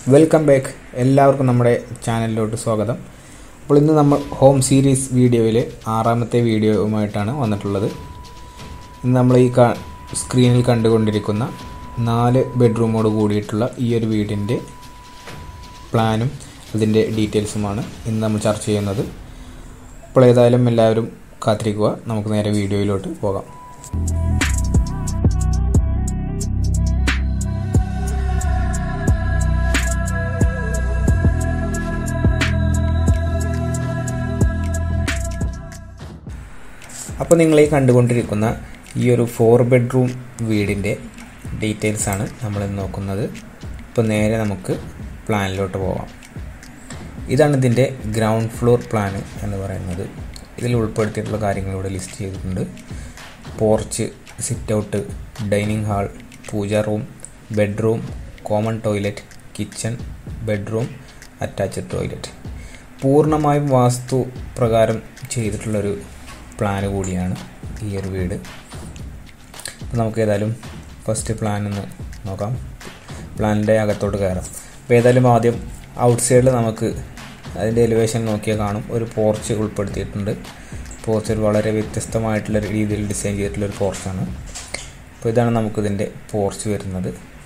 welcome back എല്ലാവർക്കും നമ്മുടെ ചാനലിലോട്ട് സ്വാഗതം അപ്പോൾ ഇന്ന് നമ്മൾ ഹോം സീരീസ് വീഡിയോയിൽ ആറാമത്തെ വീഡിയോയുമായിട്ടാണ് വന്നിട്ടുള്ളത് ഇന്ന് നമ്മൾ ഈ കാ സ്ക്രീനിൽ കണ്ടുകൊണ്ടിരിക്കുന്ന നാല് ബെഡ്റൂമോട് കൂടിയിട്ടുള്ള ഈ ഒരു വീടിൻ്റെ പ്ലാനും അതിൻ്റെ ഡീറ്റെയിൽസുമാണ് ഇന്ന് നമ്മൾ ചർച്ച ചെയ്യുന്നത് അപ്പോൾ ഏതായാലും എല്ലാവരും കാത്തിരിക്കുക നമുക്ക് നേരെ വീഡിയോയിലോട്ട് പോകാം അപ്പോൾ നിങ്ങൾ ഈ കണ്ടുകൊണ്ടിരിക്കുന്ന ഈ ഒരു ഫോർ ബെഡ്റൂം വീടിൻ്റെ ഡീറ്റെയിൽസ് ആണ് നമ്മൾ നോക്കുന്നത് ഇപ്പോൾ നേരെ നമുക്ക് പ്ലാനിലോട്ട് പോകാം ഇതാണ് ഇതിൻ്റെ ഗ്രൗണ്ട് ഫ്ലോർ പ്ലാൻ എന്ന് പറയുന്നത് ഇതിൽ ഉൾപ്പെടുത്തിയിട്ടുള്ള കാര്യങ്ങൾ ഇവിടെ ലിസ്റ്റ് ചെയ്തിട്ടുണ്ട് porch sit out dining hall pooja room bedroom common toilet kitchen bedroom attached toilet പൂർണ്ണമായും വാസ്തു പ്രകാരം ചെയ്തിട്ടുള്ളൊരു പ്ലാൻ കൂടിയാണ് ഈ ഒരു വീട് അപ്പോൾ നമുക്ക് ഏതായാലും ഫസ്റ്റ് പ്ലാൻ ഒന്ന് നോക്കാം പ്ലാനിൻ്റെ അകത്തോട്ട് കയറാം അപ്പോൾ ഏതായാലും ആദ്യം ഔട്ട് സൈഡിൽ നമുക്ക് അതിൻ്റെ എലിവേഷൻ നോക്കിയാൽ കാണും ഒരു പോർച്ച് ഉൾപ്പെടുത്തിയിട്ടുണ്ട് പോർച്ച് ഒരു വളരെ വ്യത്യസ്തമായിട്ടുള്ള രീതിയിൽ ഡിസൈൻ ചെയ്തിട്ടുള്ള ഒരു പോർച്ചാണ് അപ്പോൾ ഇതാണ് നമുക്കിതിൻ്റെ പോർച്ച് വരുന്നത്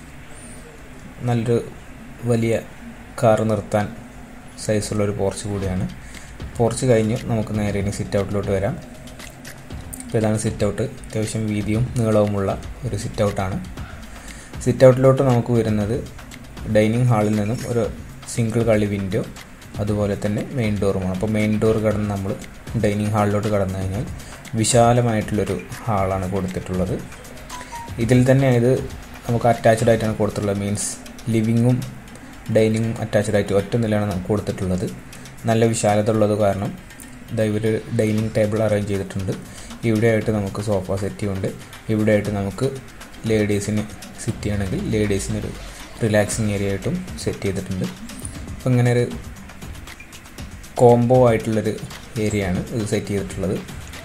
നല്ലൊരു വലിയ കാർ നിർത്താൻ സൈസുള്ള ഒരു പോർച്ച് കൂടിയാണ് പോർച്ച് കഴിഞ്ഞ് നമുക്ക് നേരെ ഇനി സിറ്റ് ഔട്ടിലോട്ട് വരാം അപ്പോൾ ഇതാണ് സിറ്റ് ഔട്ട് അത്യാവശ്യം വീതിയും നീളവുമുള്ള ഒരു സിറ്റ് ഔട്ടാണ് സിറ്റ് ഔട്ടിലോട്ട് നമുക്ക് വരുന്നത് ഡൈനിങ് ഹാളിൽ നിന്നും ഒരു സിംഗിൾ കളി വിൻഡോ അതുപോലെ തന്നെ മെയിൻ ഡോറുമാണ് അപ്പോൾ മെയിൻ ഡോർ കടന്ന് നമ്മൾ ഡൈനിങ് ഹാളിലോട്ട് കടന്നു കഴിഞ്ഞാൽ വിശാലമായിട്ടുള്ളൊരു ഹാളാണ് കൊടുത്തിട്ടുള്ളത് ഇതിൽ തന്നെ ഇത് നമുക്ക് അറ്റാച്ച്ഡ് ആയിട്ടാണ് കൊടുത്തിട്ടുള്ളത് മീൻസ് ലിവിങ്ങും ഡൈനിങ്ങും അറ്റാച്ച്ഡ് ആയിട്ട് ഒറ്റ നിലയാണ് നമുക്ക് കൊടുത്തിട്ടുള്ളത് നല്ല വിശാലത ഉള്ളത് കാരണം ഇതാ ഇവർ ഡൈനിങ് ടേബിൾ അറേഞ്ച് ചെയ്തിട്ടുണ്ട് ഇവിടെയായിട്ട് നമുക്ക് സോഫ സെറ്റ് ഉണ്ട് ഇവിടെയായിട്ട് നമുക്ക് ലേഡീസിന് സിറ്റ് ചെയ്യണമെങ്കിൽ ലേഡീസിനൊരു റിലാക്സിങ് ഏരിയ ആയിട്ടും സെറ്റ് ചെയ്തിട്ടുണ്ട് അപ്പോൾ ഇങ്ങനെ ഒരു കോംബോ ആയിട്ടുള്ളൊരു ഏരിയയാണ് ഇത് സെറ്റ് ചെയ്തിട്ടുള്ളത്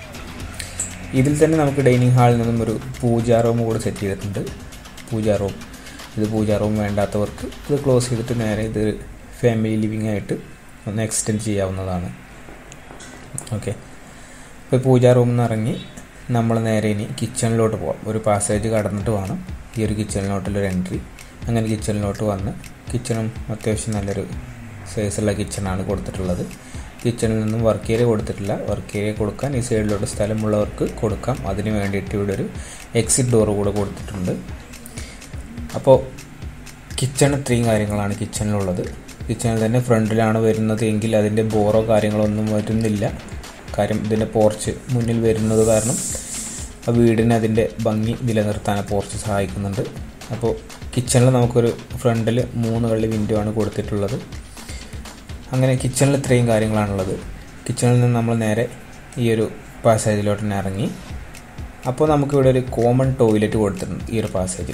ഇതിൽ തന്നെ നമുക്ക് ഡൈനിങ് ഹാളിൽ നിന്നും ഒരു പൂജാ റൂം കൂടെ സെറ്റ് ചെയ്തിട്ടുണ്ട് പൂജാ റൂം ഇത് പൂജാ റൂം വേണ്ടാത്തവർക്ക് ഇത് ക്ലോസ് ചെയ്തിട്ട് നേരെ ഇത് ഫാമിലി ലിവിങ് ആയിട്ട് ഒന്ന് എക്സ്റ്റെൻഡ് ചെയ്യാവുന്നതാണ് ഓക്കെ ഇപ്പോൾ പൂജാ റൂമിൽ നിന്ന് ഇറങ്ങി നമ്മൾ നേരെ ഇനി കിച്ചണിലോട്ട് പോകാം ഒരു പാസേജ് കടന്നിട്ട് വേണം ഈ ഒരു കിച്ചണിലോട്ടുള്ളൊരു എൻട്രി അങ്ങനെ കിച്ചണിലോട്ട് വന്ന് കിച്ചണും അത്യാവശ്യം നല്ലൊരു സൈസുള്ള കിച്ചണാണ് കൊടുത്തിട്ടുള്ളത് കിച്ചണിൽ നിന്നും വർക്ക് ഏരിയ കൊടുത്തിട്ടില്ല വർക്ക് ഏരിയ കൊടുക്കാൻ ഈ സൈഡിലോട്ട് സ്ഥലമുള്ളവർക്ക് കൊടുക്കാം അതിന് വേണ്ടിയിട്ട് ഇവിടെ ഒരു എക്സിറ്റ് ഡോർ കൂടെ കൊടുത്തിട്ടുണ്ട് അപ്പോൾ കിച്ചൺ ഇത്രയും കാര്യങ്ങളാണ് കിച്ചണിലുള്ളത് കിച്ചണിൽ തന്നെ ഫ്രണ്ടിലാണ് വരുന്നത് എങ്കിൽ അതിൻ്റെ ബോറോ കാര്യങ്ങളോ ഒന്നും വരുന്നില്ല കാര്യം ഇതിൻ്റെ പോർച്ച് മുന്നിൽ വരുന്നത് കാരണം ആ വീടിന് അതിൻ്റെ ഭംഗി നിലനിർത്താൻ പോർച്ച് സഹായിക്കുന്നുണ്ട് അപ്പോൾ കിച്ചണിൽ നമുക്കൊരു ഫ്രണ്ടിൽ മൂന്ന് കള്ളി വിൻഡോ ആണ് കൊടുത്തിട്ടുള്ളത് അങ്ങനെ കിച്ചണിൽ ഇത്രയും കാര്യങ്ങളാണുള്ളത് കിച്ചണിൽ നിന്ന് നമ്മൾ നേരെ ഈ ഒരു പാസേജിലോട്ട് തന്നെ ഇറങ്ങി അപ്പോൾ നമുക്കിവിടെ ഒരു കോമൺ ടോയ്ലറ്റ് കൊടുത്തിട്ടുണ്ട് ഈ ഒരു പാസേജിൽ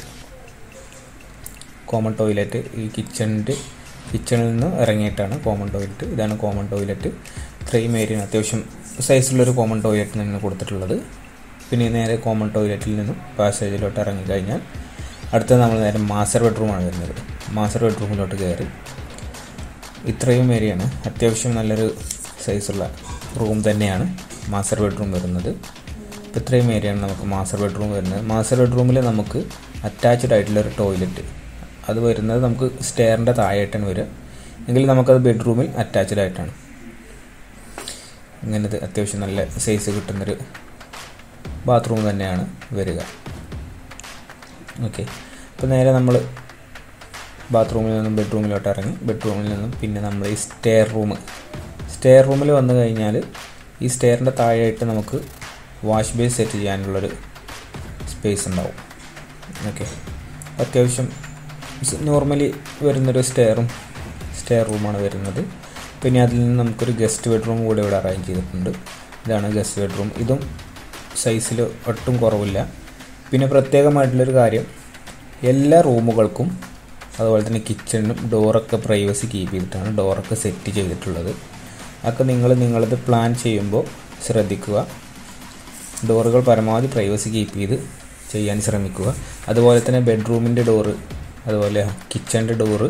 കോമൺ ടോയ്ലറ്റ് ഈ കിച്ചണിൻ്റെ കിച്ചണിൽ നിന്ന് ഇറങ്ങിയിട്ടാണ് കോമൺ ടോയ്ലറ്റ് ഇതാണ് കോമൺ ടോയ്ലറ്റ് ഇത്രയും ഏരിയ അത്യാവശ്യം സൈസുള്ളൊരു കോമൺ ടോയ്ലറ്റ് നിന്ന് കൊടുത്തിട്ടുള്ളത് പിന്നെ നേരെ കോമൺ ടോയ്ലറ്റിൽ നിന്നും പാസേജിലോട്ട് ഇറങ്ങിക്കഴിഞ്ഞാൽ അടുത്തത് നമ്മൾ നേരെ മാസ്റ്റർ ബെഡ്റൂമാണ് വരുന്നത് മാസ്റ്റർ ബെഡ്റൂമിലോട്ട് കയറി ഇത്രയും ഏരിയയാണ് അത്യാവശ്യം നല്ലൊരു സൈസുള്ള റൂം തന്നെയാണ് മാസ്റ്റർ ബെഡ്റൂം വരുന്നത് അപ്പോൾ ഇത്രയും ഏരിയയാണ് നമുക്ക് മാസ്റ്റർ ബെഡ്റൂം വരുന്നത് മാസ്റ്റർ ബെഡ്റൂമിൽ നമുക്ക് അറ്റാച്ച്ഡ് ആയിട്ടുള്ള ഒരു ടോയ്ലറ്റ് അത് വരുന്നത് നമുക്ക് സ്റ്റെയറിൻ്റെ താഴെയായിട്ടാണ് വരിക എങ്കിൽ നമുക്കത് ബെഡ്റൂമിൽ അറ്റാച്ച്ഡ് ആയിട്ടാണ് ഇങ്ങനത്തെ അത്യാവശ്യം നല്ല സൈസ് കിട്ടുന്നൊരു ബാത്റൂം തന്നെയാണ് വരിക ഓക്കെ അപ്പോൾ നേരെ നമ്മൾ ബാത്റൂമിൽ നിന്നും ബെഡ്റൂമിലോട്ട് ഇറങ്ങി ബെഡ്റൂമിൽ നിന്നും പിന്നെ നമ്മൾ ഈ സ്റ്റെയർ റൂം സ്റ്റെയർ റൂമിൽ വന്നു കഴിഞ്ഞാൽ ഈ സ്റ്റെയറിൻ്റെ താഴെയായിട്ട് നമുക്ക് വാഷ് ബേസ് സെറ്റ് ചെയ്യാനുള്ളൊരു സ്പേസ് ഉണ്ടാവും ഓക്കെ അത്യാവശ്യം നോർമലി വരുന്നൊരു സ്റ്റെയറും സ്റ്റെയർ റൂമാണ് വരുന്നത് പിന്നെ അതിൽ നിന്ന് നമുക്കൊരു ഗസ്റ്റ് ബെഡ്റൂം കൂടെ ഇവിടെ അറേഞ്ച് ചെയ്തിട്ടുണ്ട് ഇതാണ് ഗസ്റ്റ് ബെഡ്റൂം ഇതും സൈസിൽ ഒട്ടും കുറവില്ല പിന്നെ പ്രത്യേകമായിട്ടുള്ളൊരു കാര്യം എല്ലാ റൂമുകൾക്കും അതുപോലെ തന്നെ കിച്ചണിനും ഡോറൊക്കെ പ്രൈവസി കീപ്പ് ചെയ്തിട്ടാണ് ഡോറൊക്കെ സെറ്റ് ചെയ്തിട്ടുള്ളത് അതൊക്കെ നിങ്ങൾ നിങ്ങളത് പ്ലാൻ ചെയ്യുമ്പോൾ ശ്രദ്ധിക്കുക ഡോറുകൾ പരമാവധി പ്രൈവസി കീപ്പ് ചെയ്ത് ചെയ്യാൻ ശ്രമിക്കുക അതുപോലെ തന്നെ ബെഡ്റൂമിൻ്റെ ഡോറ് അതുപോലെ കിച്ചൻ്റെ ഡോറ്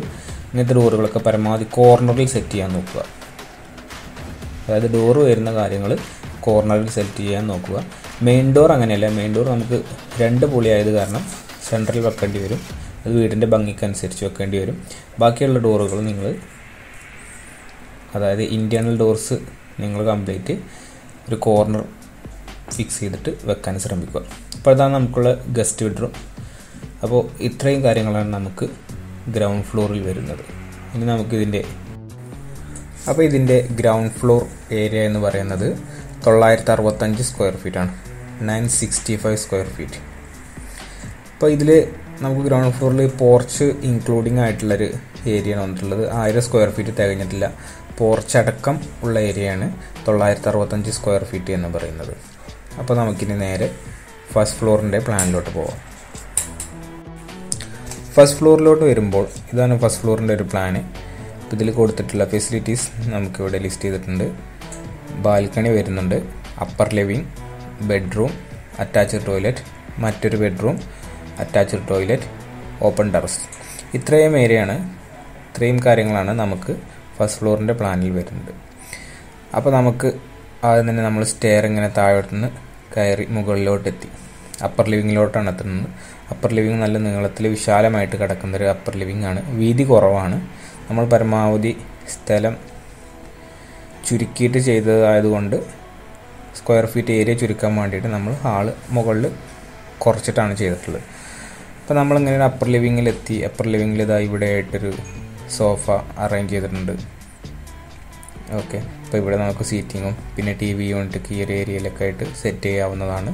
ഇങ്ങനത്തെ ഡോറുകളൊക്കെ പരമാവധി കോർണറിൽ സെറ്റ് ചെയ്യാൻ നോക്കുക അതായത് ഡോറ് വരുന്ന കാര്യങ്ങൾ കോർണറിൽ സെറ്റ് ചെയ്യാൻ നോക്കുക മെയിൻ ഡോർ അങ്ങനെയല്ല മെയിൻ ഡോർ നമുക്ക് രണ്ട് പൊളിയായത് കാരണം സെൻട്രൽ വെക്കേണ്ടി വരും അത് വീടിൻ്റെ ഭംഗിക്കനുസരിച്ച് വെക്കേണ്ടി വരും ബാക്കിയുള്ള ഡോറുകൾ നിങ്ങൾ അതായത് ഇൻറ്റേർണൽ ഡോർസ് നിങ്ങൾ കംപ്ലീറ്റ് ഒരു കോർണർ ഫിക്സ് ചെയ്തിട്ട് വെക്കാൻ ശ്രമിക്കുക അപ്പോൾ അതാണ് നമുക്കുള്ള ഗസ്റ്റ് ബെഡ്റൂം അപ്പോൾ ഇത്രയും കാര്യങ്ങളാണ് നമുക്ക് ഗ്രൗണ്ട് ഫ്ലോറിൽ വരുന്നത് ഇനി നമുക്കിതിൻ്റെ അപ്പോൾ ഇതിൻ്റെ ഗ്രൗണ്ട് ഫ്ലോർ ഏരിയ എന്ന് പറയുന്നത് തൊള്ളായിരത്തി അറുപത്തഞ്ച് സ്ക്വയർ ഫീറ്റാണ് nine sixty five square feet അപ്പോൾ ഇതിൽ നമുക്ക് ഗ്രൗണ്ട് ഫ്ലോറിൽ പോർച്ച് ഇൻക്ലൂഡിങ് ആയിട്ടുള്ളൊരു ഏരിയയാണ് വന്നിട്ടുള്ളത് ആയിരം സ്ക്വയർ ഫീറ്റ് തികഞ്ഞിട്ടില്ല പോർച്ച് അടക്കം ഉള്ള ഏരിയയാണ് തൊള്ളായിരത്തി അറുപത്തഞ്ച് സ്ക്വയർ ഫീറ്റ് എന്ന് പറയുന്നത് അപ്പോൾ നമുക്കിനി നേരെ ഫസ്റ്റ് ഫ്ലോറിൻ്റെ പ്ലാനിലോട്ട് പോവാം ഫസ്റ്റ് ഫ്ലോറിലോട്ട് വരുമ്പോൾ ഇതാണ് ഫസ്റ്റ് ഫ്ലോറിൻ്റെ ഒരു പ്ലാന് ഇതിൽ കൊടുത്തിട്ടുള്ള ഫെസിലിറ്റീസ് നമുക്കിവിടെ ലിസ്റ്റ് ചെയ്തിട്ടുണ്ട് ബാൽക്കണി വരുന്നുണ്ട് upper living bedroom attached toilet മറ്റൊരു bedroom attached toilet open terrace ഇത്രയും ഏരിയയാണ് ഇത്രയും കാര്യങ്ങളാണ് നമുക്ക് ഫസ്റ്റ് ഫ്ലോറിൻ്റെ പ്ലാനിൽ വരുന്നത് അപ്പോൾ നമുക്ക് ആദ്യം തന്നെ നമ്മൾ സ്റ്റെയർ ഇങ്ങനെ താഴോട്ട് നിന്ന് കയറി മുകളിലോട്ട് എത്തി അപ്പർ ലിവിങ്ങിലോട്ടാണ് എത്തുന്നത് അപ്പർ ലിവിങ് നല്ല നീളത്തിൽ വിശാലമായിട്ട് കിടക്കുന്ന ഒരു അപ്പർ ലിവിങ് ആണ് വീതി കുറവാണ് നമ്മൾ പരമാവധി സ്ഥലം ചുരുക്കിയിട്ട് ചെയ്തതായതുകൊണ്ട് സ്ക്വയർ ഫീറ്റ് ഏരിയ ചുരുക്കാൻ വേണ്ടിയിട്ട് നമ്മൾ ഹാള് മുകളിൽ കുറച്ചിട്ടാണ് ചെയ്തിട്ടുള്ളത് അപ്പോൾ നമ്മളിങ്ങനെ അപ്പർ ലിവിങ്ങിലെത്തി അപ്പർ ലിവിങ്ങിൽ ഇതാ ഇവിടെ ആയിട്ടൊരു സോഫ അറേഞ്ച് ചെയ്തിട്ടുണ്ട് ഓക്കെ അപ്പോൾ ഇവിടെ നമുക്ക് സീറ്റിങ്ങും പിന്നെ ടി വി യൂണിറ്റ് ഈ ഒരു ഏരിയയിലൊക്കെ ആയിട്ട് സെറ്റ് ചെയ്യാവുന്നതാണ്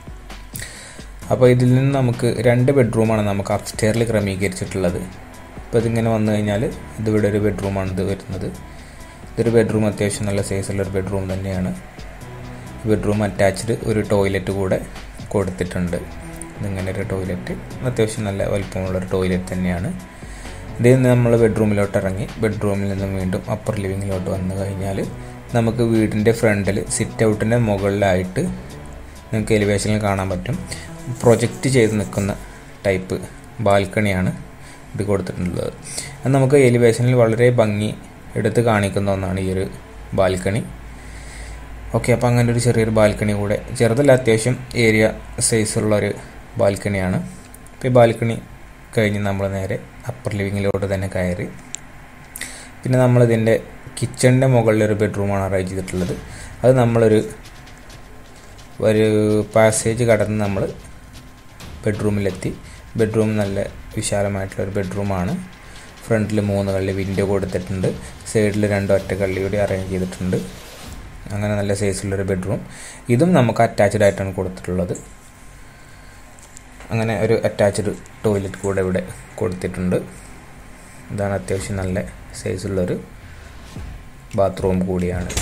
അപ്പോൾ ഇതിൽ നിന്ന് നമുക്ക് രണ്ട് ബെഡ്റൂമാണ് നമുക്ക് അപ്സ്റ്റെയറിൽ ക്രമീകരിച്ചിട്ടുള്ളത് അപ്പോൾ ഇതിങ്ങനെ വന്നു കഴിഞ്ഞാൽ ഇതിവിടെ ഒരു ബെഡ്റൂമാണ് ഇത് വരുന്നത് ഇതൊരു ബെഡ്റൂം അത്യാവശ്യം നല്ല സൈസുള്ള ഒരു ബെഡ്റൂം തന്നെയാണ് ബെഡ്റൂം അറ്റാച്ച്ഡ് ഒരു ടോയ്ലറ്റ് കൂടെ കൊടുത്തിട്ടുണ്ട് ഇതിങ്ങനെ ഒരു ടോയ്ലറ്റ് അത്യാവശ്യം നല്ല വലിപ്പമുള്ളൊരു ടോയ്ലറ്റ് തന്നെയാണ് ഇതിൽ നിന്ന് നമ്മൾ ബെഡ്റൂമിലോട്ട് ഇറങ്ങി ബെഡ്റൂമിൽ നിന്നും വീണ്ടും അപ്പർ ലിവിങ്ങിലോട്ട് വന്നു കഴിഞ്ഞാൽ നമുക്ക് വീടിൻ്റെ ഫ്രണ്ടിൽ സിറ്റ് ഔട്ടിൻ്റെ മുകളിലായിട്ട് നിങ്ങൾക്ക് എലിവേഷനിൽ കാണാൻ പറ്റും പ്രൊജക്റ്റ് ചെയ്ത് നിൽക്കുന്ന ടൈപ്പ് ബാൽക്കണിയാണ് ഇത് കൊടുത്തിട്ടുള്ളത് അത് നമുക്ക് എലിവേഷനിൽ വളരെ ഭംഗി എടുത്ത് കാണിക്കുന്ന ഒന്നാണ് ഈ ഒരു ബാൽക്കണി ഓക്കെ അപ്പോൾ അങ്ങനെ ഒരു ചെറിയൊരു ബാൽക്കണി കൂടെ ചെറുതല്ല അത്യാവശ്യം ഏരിയ സൈസുള്ള ഒരു ബാൽക്കണിയാണ് അപ്പോൾ ഈ ബാൽക്കണി കഴിഞ്ഞ് നമ്മൾ നേരെ അപ്പർ ലിവിങ്ങിലോട്ട് തന്നെ കയറി പിന്നെ നമ്മളിതിൻ്റെ കിച്ചണിൻ്റെ മുകളിലൊരു ബെഡ്റൂമാണ് അറേഞ്ച് ചെയ്തിട്ടുള്ളത് അത് നമ്മളൊരു ഒരു പാസേജ് കടന്ന് നമ്മൾ ബെഡ്റൂമിലെത്തി ബെഡ്റൂം നല്ല വിശാലമായിട്ടുള്ള ഒരു ബെഡ്റൂമാണ് ഫ്രണ്ടിൽ മൂന്ന് കള്ളി വിൻഡോ കൊടുത്തിട്ടുണ്ട് സൈഡിൽ രണ്ട് ഒറ്റ കള്ളി കൂടി അറേഞ്ച് ചെയ്തിട്ടുണ്ട് അങ്ങനെ നല്ല സൈസുള്ളൊരു ബെഡ്റൂം ഇതും നമുക്ക് അറ്റാച്ച്ഡ് ആയിട്ടാണ് കൊടുത്തിട്ടുള്ളത് അങ്ങനെ ഒരു അറ്റാച്ച്ഡ് ടോയ്ലറ്റ് കൂടെ ഇവിടെ കൊടുത്തിട്ടുണ്ട് ഇതാണ് അത്യാവശ്യം നല്ല സൈസുള്ളൊരു ബാത്റൂം കൂടിയാണ്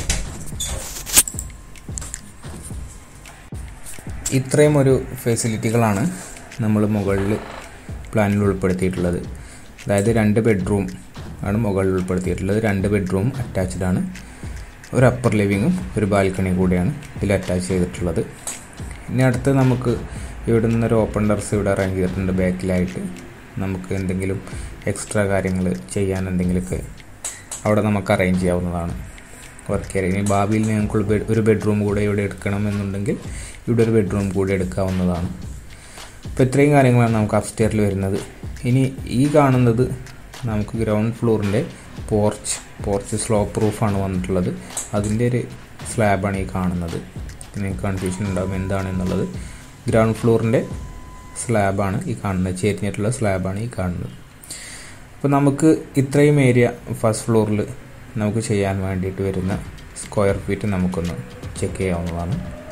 ഇത്രയും ഒരു ഫെസിലിറ്റികളാണ് നമ്മൾ മുകളിൽ പ്ലാനിൽ ഉൾപ്പെടുത്തിയിട്ടുള്ളത് അതായത് രണ്ട് ബെഡ്റൂം ആണ് മുകളിൽ ഉൾപ്പെടുത്തിയിട്ടുള്ളത് രണ്ട് ബെഡ്റൂം അറ്റാച്ച്ഡ് ആണ് ഒരു അപ്പർ ലിവിങ്ങും ഒരു ബാൽക്കണി കൂടിയാണ് ഇതിൽ അറ്റാച്ച് ചെയ്തിട്ടുള്ളത് ഇനി അടുത്ത് നമുക്ക് ഇവിടെ നിന്നൊരു ഓപ്പൺ ടെറസ് ഇവിടെ അറേഞ്ച് ചെയ്തിട്ടുണ്ട് ബാക്കിലായിട്ട് നമുക്ക് എന്തെങ്കിലും എക്സ്ട്രാ കാര്യങ്ങൾ ചെയ്യാൻ എന്തെങ്കിലുമൊക്കെ അവിടെ നമുക്ക് അറേഞ്ച് ചെയ്യാവുന്നതാണ് വർക്ക് ഏരിയ ഇനി ഭാവിയിൽ ഞങ്ങൾക്ക് ഒരു ബെഡ്റൂം കൂടെ ഇവിടെ എടുക്കണമെന്നുണ്ടെങ്കിൽ ഇവിടെ ഒരു ബെഡ്റൂം കൂടെ എടുക്കാവുന്നതാണ് അപ്പോൾ ഇത്രയും കാര്യങ്ങളാണ് നമുക്ക് അപ്സ്റ്റെയറിൽ വരുന്നത് ഇനി ഈ കാണുന്നത് നമുക്ക് ഗ്രൗണ്ട് ഫ്ലോറിൻ്റെ പോർച്ച് പോർച്ച് സ്ലോ പ്രൂഫാണ് വന്നിട്ടുള്ളത് അതിൻ്റെ ഒരു സ്ലാബാണ് ഈ കാണുന്നത് നിങ്ങൾക്ക് കൺഫ്യൂഷൻ ഉണ്ടാകും എന്താണെന്നുള്ളത് ഗ്രൗണ്ട് ഫ്ലോറിൻ്റെ സ്ലാബാണ് ഈ കാണുന്നത് ചേരിഞ്ഞിട്ടുള്ള സ്ലാബാണ് ഈ കാണുന്നത് അപ്പോൾ നമുക്ക് ഇത്രയും ഏരിയ ഫസ്റ്റ് ഫ്ലോറിൽ നമുക്ക് ചെയ്യാൻ വേണ്ടിയിട്ട് വരുന്ന സ്ക്വയർ ഫീറ്റ് നമുക്കൊന്ന് ചെക്ക് ചെയ്യാവുന്നതാണ്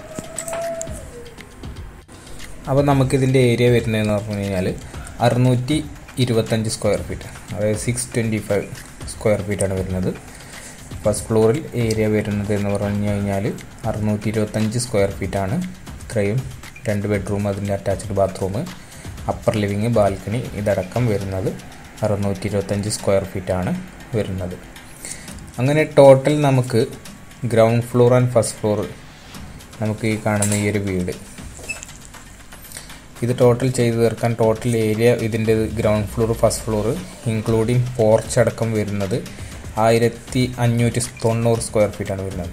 അപ്പോൾ നമുക്കിതിൻ്റെ ഏരിയ വരുന്നതെന്ന് പറഞ്ഞു കഴിഞ്ഞാൽ അറുന്നൂറ്റി ഇരുപത്തഞ്ച് സ്ക്വയർ ഫീറ്റ് അതായത് സിക്സ് ട്വൻറ്റി ഫൈവ് സ്ക്വയർ ഫീറ്റാണ് വരുന്നത് ഫസ്റ്റ് ഫ്ലോറിൽ ഏരിയ വരുന്നത് എന്ന് പറഞ്ഞു കഴിഞ്ഞാൽ അറുന്നൂറ്റി ഇരുപത്തഞ്ച് സ്ക്വയർ ഫീറ്റാണ് ഇത്രയും രണ്ട് ബെഡ്റൂം അതിൻ്റെ attached bathroom upper living balcony ഇതടക്കം വരുന്നത് അറുന്നൂറ്റി ഇരുപത്തഞ്ച് സ്ക്വയർ ഫീറ്റാണ് വരുന്നത് അങ്ങനെ ടോട്ടൽ നമുക്ക് ground floor and first floor നമുക്ക് ഈ കാണുന്ന ഈ ഒരു വീട് ഇത് ടോട്ടൽ ചെയ്ത് തീർക്കാൻ ടോട്ടൽ ഏരിയ ഇതിൻ്റെ ground floor first floor including porch അടക്കം വരുന്നത് ആയിരത്തി അഞ്ഞൂറ്റി തൊണ്ണൂറ് സ്ക്വയർ ഫീറ്റാണ് വരുന്നത്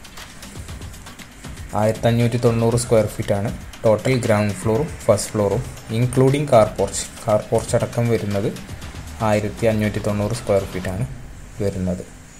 ആയിരത്തി അഞ്ഞൂറ്റി തൊണ്ണൂറ് സ്ക്വയർ ഫീറ്റാണ് ടോട്ടൽ ഗ്രൗണ്ട് ഫ്ലോറും ഫസ്റ്റ് ഫ്ലോറും including car porch car porch അടക്കം വരുന്നത് ആയിരത്തി അഞ്ഞൂറ്റി തൊണ്ണൂറ് സ്ക്വയർ ഫീറ്റാണ് വരുന്നത്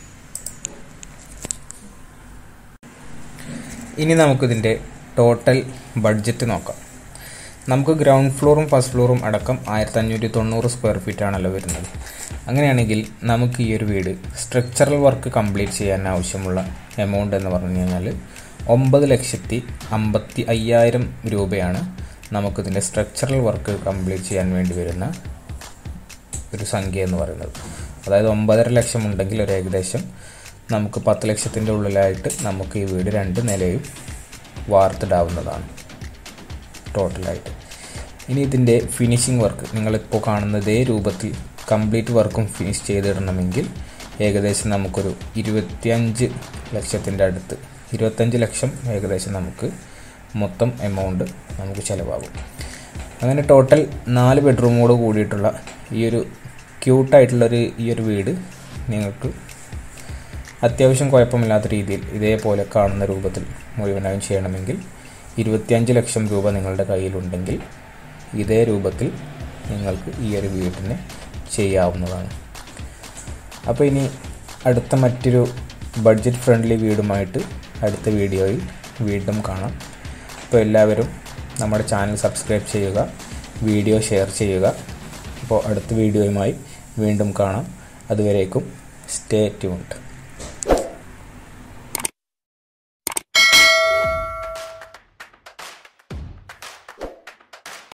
ഇനി നമുക്കിതിൻ്റെ ടോട്ടൽ ബഡ്ജറ്റ് നോക്കാം നമുക്ക് ഗ്രൗണ്ട് ഫ്ലോറും ഫസ്റ്റ് ഫ്ലോറും അടക്കം ആയിരത്തി അഞ്ഞൂറ്റി തൊണ്ണൂറ് സ്ക്വയർ ഫീറ്റ് ആണല്ലോ വരുന്നത് അങ്ങനെയാണെങ്കിൽ നമുക്ക് ഈ ഒരു വീട് സ്ട്രക്ചറൽ വർക്ക് കംപ്ലീറ്റ് ചെയ്യാൻ ആവശ്യമുള്ള എമൗണ്ട് എന്ന് പറഞ്ഞു കഴിഞ്ഞാൽ ഒമ്പത് ലക്ഷത്തി അമ്പത്തി അയ്യായിരം രൂപയാണ് നമുക്കിതിൻ്റെ സ്ട്രക്ചറൽ വർക്ക് കംപ്ലീറ്റ് ചെയ്യാൻ വേണ്ടി വരുന്ന ഒരു സംഖ്യ എന്ന് പറയുന്നത് അതായത് ഒമ്പതര ലക്ഷം ഉണ്ടെങ്കിൽ ഒരു ഏകദേശം നമുക്ക് പത്ത് ലക്ഷത്തിൻ്റെ ഉള്ളിലായിട്ട് നമുക്ക് ഈ വീട് രണ്ട് നിലയും വാർത്തിടാവുന്നതാണ് ടോട്ടലായിട്ട് ഇനി ഇതിൻ്റെ ഫിനിഷിംഗ് വർക്ക് നിങ്ങളിപ്പോൾ കാണുന്ന ഇതേ രൂപത്തിൽ കംപ്ലീറ്റ് വർക്കും ഫിനിഷ് ചെയ്തിടണമെങ്കിൽ ഏകദേശം നമുക്കൊരു ഇരുപത്തിയഞ്ച് ലക്ഷത്തിൻ്റെ അടുത്ത് ഇരുപത്തഞ്ച് ലക്ഷം ഏകദേശം നമുക്ക് മൊത്തം എമൗണ്ട് നമുക്ക് ചിലവാകും അങ്ങനെ ടോട്ടൽ നാല് ബെഡ്റൂമോട് കൂടിയിട്ടുള്ള ഈ ഒരു ക്യൂട്ടായിട്ടുള്ളൊരു ഈ ഒരു വീട് നിങ്ങൾക്ക് അത്യാവശ്യം കുഴപ്പമില്ലാത്ത രീതിയിൽ ഇതേപോലെ കാണുന്ന രൂപത്തിൽ മുഴുവനായും ചെയ്യണമെങ്കിൽ ഇരുപത്തിയഞ്ച് ലക്ഷം രൂപ നിങ്ങളുടെ കയ്യിലുണ്ടെങ്കിൽ ഇതേ രൂപത്തിൽ നിങ്ങൾക്ക് ഈ ഒരു വീട്ടിനെ ചെയ്യാവുന്നതാണ് അപ്പോൾ ഇനി അടുത്ത മറ്റൊരു ബഡ്ജറ്റ് ഫ്രണ്ട്ലി വീടുമായിട്ട് അടുത്ത വീഡിയോയിൽ വീണ്ടും കാണാം അപ്പോൾ എല്ലാവരും നമ്മുടെ ചാനൽ സബ്സ്ക്രൈബ് ചെയ്യുക വീഡിയോ ഷെയർ ചെയ്യുക അപ്പോൾ അടുത്ത വീഡിയോയുമായി വീണ്ടും കാണാം അതുവരേക്കും സ്റ്റേ ട്യൂൺഡ്